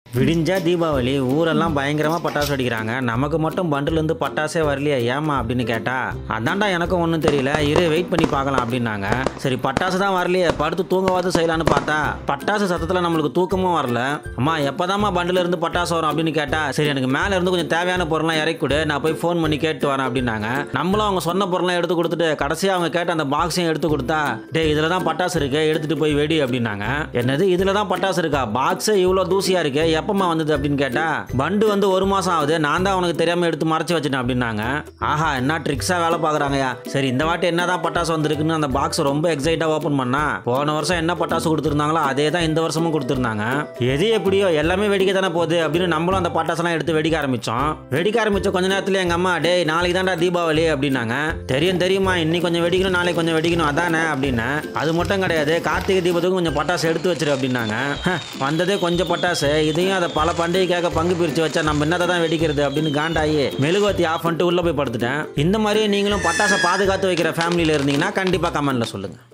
விடிஞ்சா தீபாவளி ஊரெல்லாம் பயங்கரமா பட்டாசு வெடிக்கிறாங்க நமக்கு மட்டும் பண்டில் இருந்து பட்டாசே வரலையே ஏமா அப்படின்னு கேட்டா அதான்டா எனக்கும் ஒன்றும் தெரியல இரு வெயிட் பண்ணி பார்க்கலாம் அப்படின்னாங்க சரி பட்டாசு தான் வரலையே படுத்து தூங்கவாது செய்யலான்னு பார்த்தா பட்டாசு சத்தத்தில் நம்மளுக்கு தூக்கமும் வரல அம்மா எப்போதாம்மா பண்டில் இருந்து பட்டாசு வரும் அப்படின்னு கேட்டா சரி எனக்கு மேலே இருந்து கொஞ்சம் தேவையான பொருள்லாம் இறக்கி கொடு நான் போய் ஃபோன் பண்ணி கேட்டு வரேன் அப்படின்னாங்க நம்மளும் அவங்க சொன்ன பொருள்லாம் எடுத்து கொடுத்துட்டு கடைசியாக அவங்க கேட்ட அந்த பாக்ஸையும் எடுத்து கொடுத்தா டே இதில் தான் பட்டாசு இருக்கு எடுத்துட்டு போய் வெடி அப்படின்னாங்க என்னது இதில் தான் பட்டாசு இருக்கா பாக்ஸே இவ்வளோ தூசியாக இருக்கு எப்பமா வந்தது அப்படின்னு கேட்டா பண்டு வந்து ஒரு மாதம் ஆகுது நான் தான் உனக்கு தெரியாமல் எடுத்து மறைச்சு வச்சிட்டேன் அப்படின்னாங்க ஆஹா என்ன ட்ரிக்ஸாக வேலை பார்க்குறாங்கயா சரி இந்த வாட்டி என்னதான் பட்டாசு வந்திருக்குன்னு அந்த பாக்ஸ் ரொம்ப எக்ஸைட்டாக ஓப்பன் பண்ணா போன வருஷம் என்ன பட்டாசு கொடுத்துருந்தாங்களோ அதே தான் இந்த வருஷமும் கொடுத்துருந்தாங்க எது எப்படியோ எல்லாமே வெடிக்க தானே போகுது அப்படின்னு நம்மளும் அந்த பட்டாசெல்லாம் எடுத்து வெடிக்க ஆரம்பிச்சோம் வெடிக்க ஆரம்பிச்ச கொஞ்ச நேரத்துல எங்க அம்மா டேய் நாளைக்கு தான்டா தீபாவளி அப்படின்னாங்க தெரியும் தெரியுமா இன்னைக்கு கொஞ்சம் வெடிக்கணும் நாளைக்கு கொஞ்சம் வெடிக்கணும் அதானே அப்படின்னு அது மட்டும் கிடையாது கார்த்திகை தீபத்துக்கு கொஞ்சம் பட்டாசு எடுத்து வச்சிரு அப்படின்னாங்க "ஹ, வந்ததே கொஞ்சம் பட்டாசு இதையும் அதை பல பண்டிகைக்காக பங்கு பிரித்து வச்சா நம்ம என்னத்தை தான் வெடிக்கிறது அப்படின்னு காண்டாயி மெழுகுவத்தி ஆஃப் பண்ணிட்டு உள்ள போய் படுத்துட்டேன் இந்த மாதிரி நீங்களும் பட்டாசை பாதுகாத்து வைக்கிற ஃபேமிலியில் இருந்தீங்கன்னா கண்டிப்பாக கமெண்ட்ல சொல்லுங்க